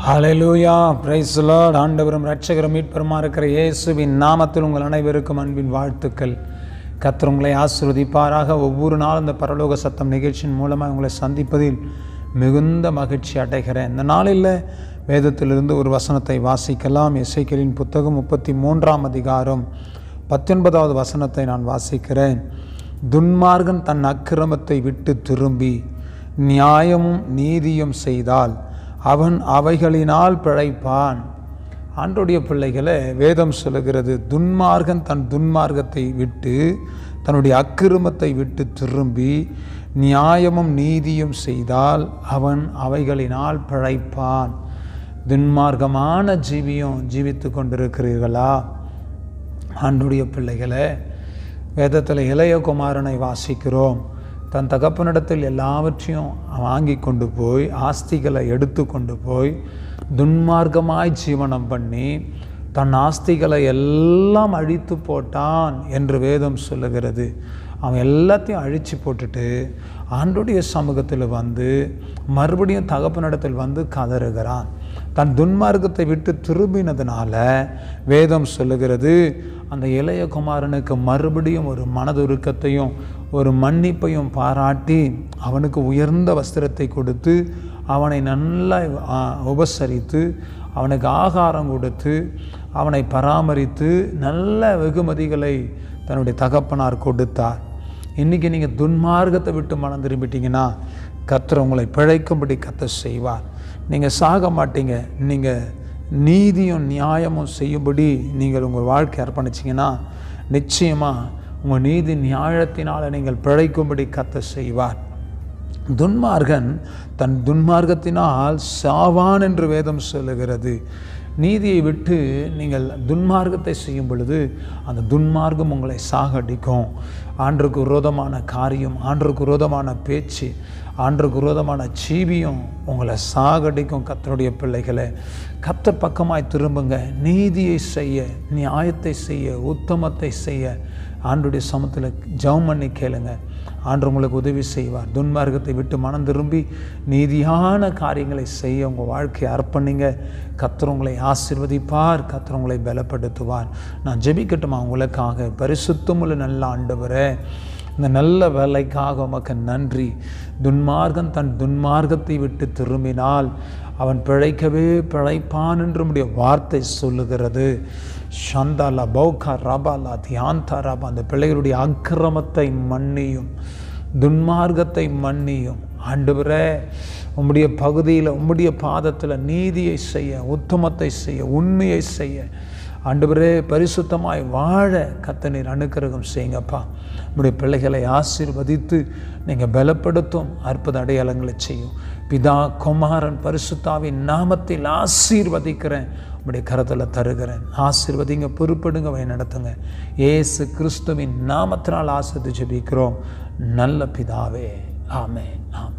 hallelujah praise the lord ஆண்டவரும் இரட்சகரும் மீட்பருமா இருக்கிற இயேசுவின் நாமத்தில் உங்கள் அனைவருக்கும் அன்பின் வாழ்த்துக்கள் கர்த்தர் உங்களை ஆசீர்வதிப்பாராக ஒவ்வொரு நாளும் இந்த பரலோக சத்தம் நிகழ்ச்சியின் மூலமாக உங்களை சந்திப்பதில் மிகுந்த மகிழ்ச்சி அடைகிறேன் இந்த நாளில் வேதத்திலிருந்து ஒரு வசனத்தை வாசிக்கலாம் இசைக்கலின் புத்தகம் முப்பத்தி மூன்றாம் அதிகாரம் பத்தொன்பதாவது வசனத்தை நான் வாசிக்கிறேன் துன்மார்கன் தன் அக்கிரமத்தை விட்டு திரும்பி நியாயமும் நீதியும் செய்தால் அவன் அவைகளினால் பிழைப்பான் ஆண்டுடைய பிள்ளைகளை வேதம் சொல்லுகிறது துன்மார்கன் தன் துன்மார்க்கத்தை விட்டு தன்னுடைய அக்கிரமத்தை விட்டு திரும்பி நியாயமும் நீதியும் செய்தால் அவன் அவைகளினால் பிழைப்பான் துன்மார்க்கமான ஜீவியம் ஜீவித்து கொண்டிருக்கிறீர்களா ஆண்டுடைய பிள்ளைகளை வேதத்தில் இளையகுமாரனை வாசிக்கிறோம் தன் தகப்பனிடத்தில் எல்லாவற்றையும் வாங்கி கொண்டு போய் ஆஸ்திகளை எடுத்து கொண்டு போய் துன்மார்க்கமாய் ஜீவனம் பண்ணி தன் ஆஸ்திகளை எல்லாம் அழித்து போட்டான் என்று வேதம் சொல்லுகிறது அவன் எல்லாத்தையும் அழித்து போட்டுட்டு ஆண்டுடைய சமூகத்தில் வந்து மறுபடியும் தகப்பனிடத்தில் வந்து கதறுகிறான் தன் துன்மார்க்கத்தை விட்டு திரும்பினதுனால வேதம் சொல்லுகிறது அந்த இளைய குமாரனுக்கு மறுபடியும் ஒரு மனதுருக்கத்தையும் ஒரு மன்னிப்பையும் பாராட்டி அவனுக்கு உயர்ந்த வஸ்திரத்தை கொடுத்து அவனை நல்லா ஆ, உபசரித்து அவனுக்கு ஆகாரம் கொடுத்து அவனை பராமரித்து நல்ல வெகுமதிகளை தன்னுடைய தகப்பனார் கொடுத்தார் இன்றைக்கி நீங்கள் துன்மார்க்கத்தை விட்டு மனம் திரும்பிட்டீங்கன்னா கர்த்தர் உங்களை பிழைக்கும்படி கர்த்தர் செய்வார் நீங்கள் சாக மாட்டீங்க நீங்கள் நீதியும் நியாயமும் செய்யும்படி நீங்கள் உங்கள் வாழ்க்கை அர்ப்பணிச்சிங்கன்னா நிச்சயமாக உங்கள் நீதி நியாயத்தினால் நீங்கள் பிழைக்கும்படி கர்த்தர் செய்வார் துன்மார்கன் தன் துன்மார்க்கத்தினால் சாவான் என்று வேதம் சொல்லுகிறது நீதியை விட்டு நீங்கள் துன்மார்க்கத்தை செய்யும் பொழுது அந்த துன்மார்க்கம் உங்களை சாகடிக்கும் ஆண்டுக்கு விரோதமான காரியம் ஆண்டுக்கு விரோதமான பேச்சு ஆண்டுக்கு விரோதமான ஜீவியம் உங்களை சாகடிக்கும் கத்தருடைய பிள்ளைகளை கத்தர் பக்கமாய் திரும்புங்க நீதியை செய்ய நியாயத்தை செய்ய உத்தமத்தை செய்ய ஆண்டுடைய சமத்தில் ஜெபம் பண்ணி கேளுங்க ஆண்டு உங்களுக்கு உதவி செய்வார் துன்மார்க்கத்தை விட்டு மனம் திரும்பி நீதியான காரியங்களை செய்ய உங்கள் வாழ்க்கையை அர்ப்பணிங்க கத்தர் உங்களை ஆசிர்வதிப்பார் கத்தர் உங்களை பலப்படுத்துவார் நான் ஜெபிக்கட்டுமா உங்களுக்காக பரிசுத்தமுள்ள நல்ல ஆண்டவரே இந்த நல்ல வேலைக்காக உமக்கு நன்றி துன்மார்கன் தன் துன்மார்க்கத்தை விட்டு திரும்பினால் அவன் பிழைக்கவே பிழைப்பான் என்று உம்முடைய வார்த்தை சொல்லுகிறது ஷந்தாலா பௌகா ரபாலா தியாந்தா ரபா அந்த பிள்ளைகளுடைய அக்கிரமத்தை மன்னியும் துன்மார்க்கத்தை மன்னியும் ஆண்டவரே உம்முடைய பகுதியில் உம்முடைய பாதத்தில் நீதியை செய்ய உத்தமத்தை செய்ய உண்மையை செய்ய ஆண்டவரே பரிசுத்தமாய் வாழ கத்த நீர் அனுக்கிரகம் செய்யுங்கப்பா உம்முடைய பிள்ளைகளை ஆசீர்வதித்து நீங்கள் பலப்படுத்தும் அற்புத அடையாளங்களை செய்யும் பிதா குமாரன் பரிசுத்தாவின் நாமத்தில் ஆசீர்வதிக்கிறேன் உம்முடைய கரத்தில் தருகிறேன் ஆசீர்வதிங்க பொறுப்படுங்க வழி நடத்துங்க ஏசு கிறிஸ்துவின் நாமத்தினால் ஆசிர்வதி ஜெபிக்கிறோம் நல்ல பிதாவே ஆமென் ஆமென்